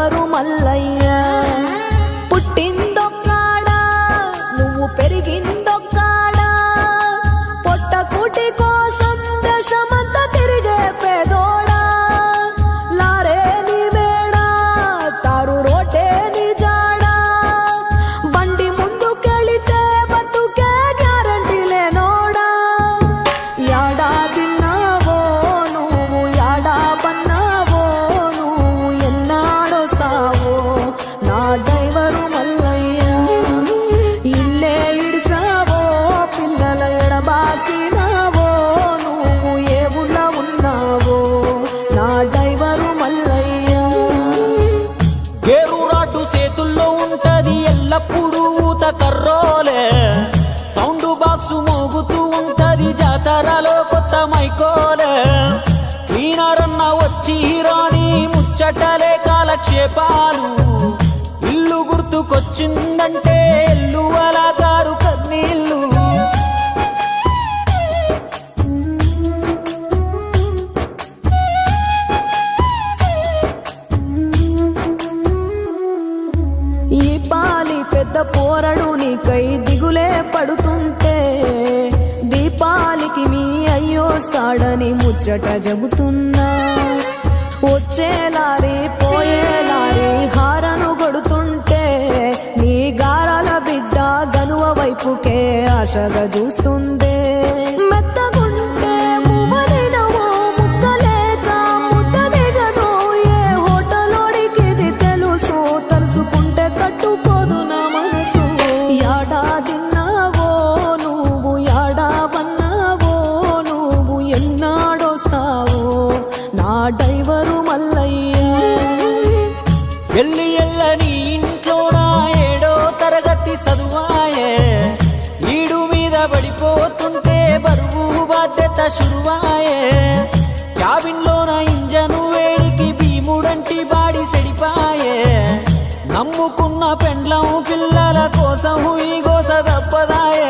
డైవరు మల్లయ్య పుట్టిందొక్కాడా నువ్వు పెరిగిందొక్కాడా పొట్ట కూటి కోసం దేశమంతా తిరిగే పేదోడా లారే నీ మేడా తారు రోటే నీ జాడా బండి ముందుకెళితే బతుకే గ్యారంటీ లేనోడా యాడా తిన్నావో నువ్వు యాడా పన్నావో నువ్వు ఎన్నాడొస్తావో నా డ్రైవరు మల్లయ్య ఇల్లే ఇడిసావో పిల్లల ఎడబాసినావో నువ్వు ఏ ఊళ్ళ ఉన్నావో నా డ్రైవరు మల్లయ్య గేరు రాటు చేతుల్లో ఉంటది ఎల్లప్పుడూ ఊత కర్రోలే సౌండ్ బాక్స్ మోగుతూ ఉంటది జాతరలో కొత్త మైకోలే క్లీనర్ అన్న వచ్చి రాని ముచ్చటలే కాలక్షేపాలు ఇల్లు గుర్తుకొచ్చిందంటే ఎల్లు అలా గారు కన్నీళ్ళు ఈ పాలి పెద్ద పోరడు నీకై దిగులే పడుతుంటే దీపాలికి మీ అయ్యోస్తాడని ముచ్చట చెబుతున్నా వచ్చేలారి పోయేలారి హారను కొడుతుంటే నీ గారాల బిడ్డ గనువ వైపుకే ఆశగా చూస్తుందే మెత్తగుంటే మువ్వదినమో ముక్కలేక ముద్ద దిగదో ఏ హోటలోడికిది తెలుసు తలుసుకుంటే తట్టుకోదు నా మనసు యాడా తిన్నావో నువ్వు యాడా పన్నావో నువ్వు ఎన్నాడొస్తావో నా డైవరు మల్లయ్య ఎల్లి ఎల్లని ఇంట్లో నా ఏడో తరగతి చదువాయే ఈడు మీద పడిపోతుంటే బరువు బాధ్యత శురువాయే క్యాబిన్ లో నా ఇంజను వేడికి భీముడంటి బాడి సెడిపాయే నమ్ముకున్న పెండ్లం పిల్లల కోసం ఈ గోస తప్పదాయే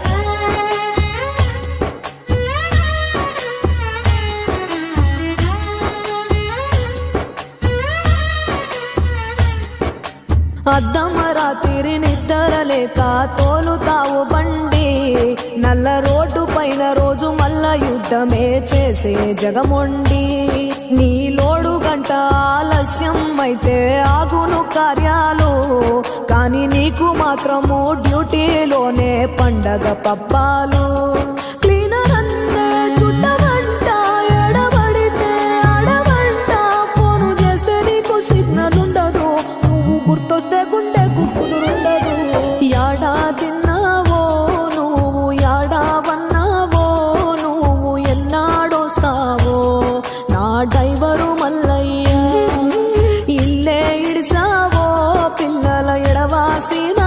అద్దమరాతిరి నిద్రలేక తోలుతావు బండి నల్ల రోడ్డు పైన రోజు మల్ల యుద్ధమే చేసే జగమొండి నీ లోడు గంట ఆలస్యం అయితే ఆగును కార్యాలు కానీ నీకు మాత్రము డ్యూటీలోనే పండగ పబ్బాలు క్లీనర్ అన్నే చుట్టమంట ఎడబడితే అడవంట ఫోను చేస్తే నీకు సిగ్నల్ ఉండదు నువ్వు గుర్తొస్తే గుండెకు కుదురుండదు యాడా తిన్నావో నువ్వు యాడా వన్నావో నువ్వు ఎన్నాడొస్తావో నా డైవరు మల్లయ్య ఇల్లే ఇడిసావో పిల్లల ఎడవాసిన